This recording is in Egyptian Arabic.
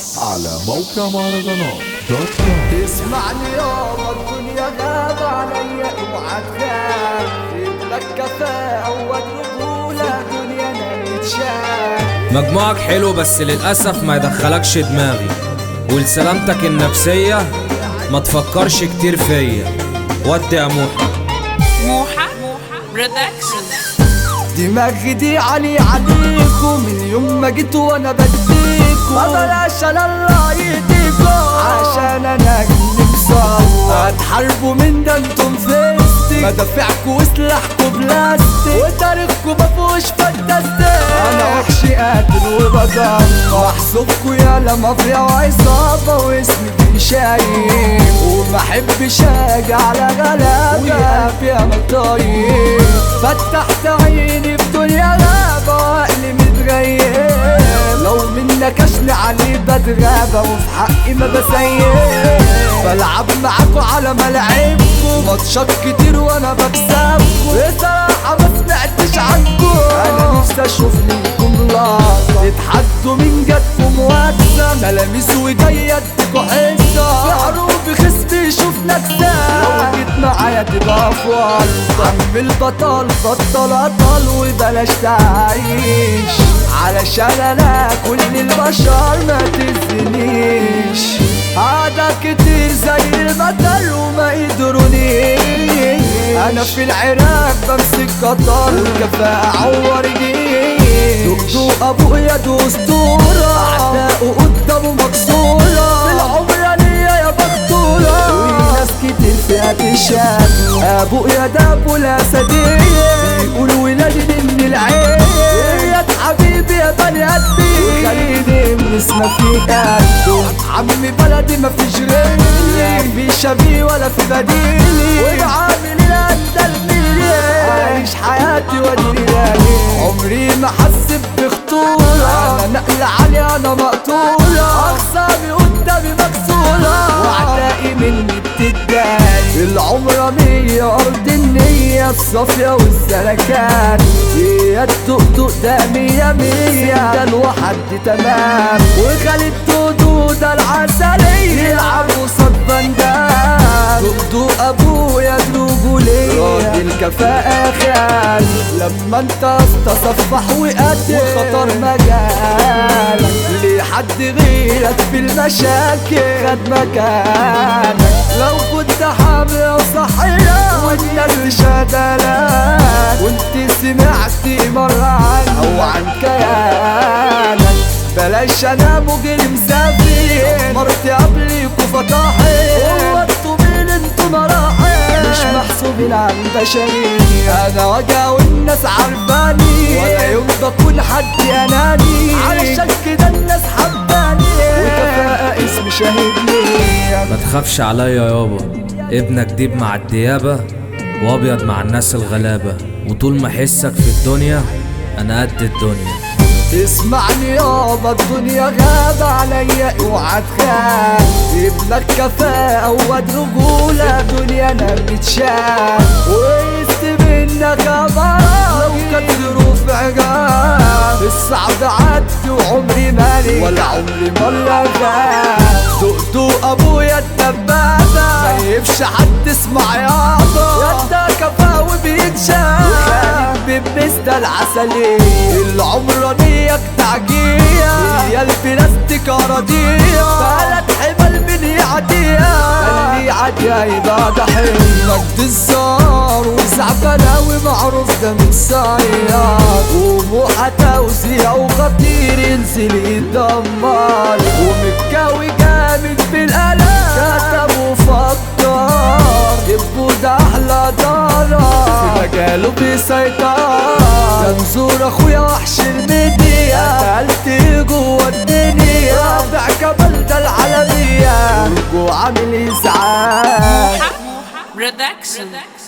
على موقع مهرجانات دوت كوم اسمعني يابا الدنيا غاب عليا اوعى تخاف لك كفاءة ورجولة الدنيا انا متشاف مجموعك حلو بس للأسف ما يدخلكش دماغي ولسلامتك النفسية ما تفكرش كتير فيا ودي يا موحى موحى برودكشن دماغي دي علي عليكم من يوم ما جيت وانا بديكم ما بلاش انا الله يديكم عشان انا جني مصور هتحاربوا من ده انتم فيستي مدافعكوا وسلاحكوا بلاستيك وتاريخكوا مفهوش فانتاستيك انا وحش قاتل وبضل واحسبكوا يا مافيا وعصابة واسمي بيشايب وما احبش اجي على غلابة يا مطايب فتحت عيني في دنيا غابة وعقلي متغيب لو منك اشني عليه بتغابة وفي حقي ما بسيب بلعب معاكوا على ملاعبكم ماتشات كتير وانا بكسبكم بصراحة ما سمعتش عنكم انا نفسي اشوف منكم لقطة تتحدوا من جدكم واكسب تلاميذ وجاية اديكوا حصة في حروب خصمي يشوف نكسة لو جيت معايا تبقى في ورطة عم البطل بطل اطل وبلاش تعيش علشان انا كل البشر ما تزنيش قاعدة كتير زي المثل وما يدرونيش انا في العراق بمسك قطر والكفاءة عور جيش دقدق ابويا دستورة اعداؤه قدامه مكسورة في العمر ليا يا بختورة وناس كتير فيها تشهد ابويا ده ابو الاسدية بيقول ولادي من العين يا حبيبي يا بني ادمي وخليني من اسمه في قده عمي بلدي ما فيش غيري في شبيه ولا في بديلي وبعامل الأندل مني عايش حياتي وادي ليالي عمري ما حسب بخطورة أنا نقلة عالية أنا مقتولة أخصامي قدامي مكسورة وأعدائي مني بتتضايق العمر مية أرض النية الصافية والسلكان هي الدقدق ده مية مية ده الواحد تمام وخالد دودو ده العسلية يلعب قصاد بندام دقدق أبويا دروبه ليا راجل كفاءة خال لما انت استصفح وقتل وخطر مجالك ليه حد غيرك في المشاكل خد مكانك لو كنت حامل وصحية والناس شهدلك وانت سمعت مرة عنك او عن كيانك بلاش انا مجرم سافي مرت قبلك وفطاحي هو انتوا مين انتوا مراحل مش محسوبين عن بشرية انا وجع والناس عارفاني ولا يوم بكون حد اناني علشان كده الناس حباني وكفاءة اسم شهيد ليا ما تخافش عليا يابا ابنك ديب مع الديابة وابيض مع الناس الغلابة وطول ما احسك في الدنيا انا قد الدنيا اسمعني يابا الدنيا غاب عليا اوعى تخاف ابنك كفاءة وواد رجولة دنيا انا بتشاف وقست منك امارة لو كانت ظروف عجاب الصعب عدي وعمري مالي ولا عمري مرة غاب دقدق ابويا الدبابة ما يفش حد اسمع يابا يا كفاءة وبيتشاف وخالد بمستة العسلية العمرانية تعجية هي البلاستيك أراضية ثلاث حبال من يعديها اللي يعديها يبقى ضحية مجد الزار وزعبلاوي معروف ده من صياد وموحة توزيع وخطير ينزل يدمر ومتكاوي جامد بالقلم كتب وفكر جيبوا ده أحلى دارة في مجاله بيسيطر منظور اخويا وحش الميديا قتلت جوه الدنيا رابع كمال ده العالمية رجوع عامل ازعاج موحى برودكشن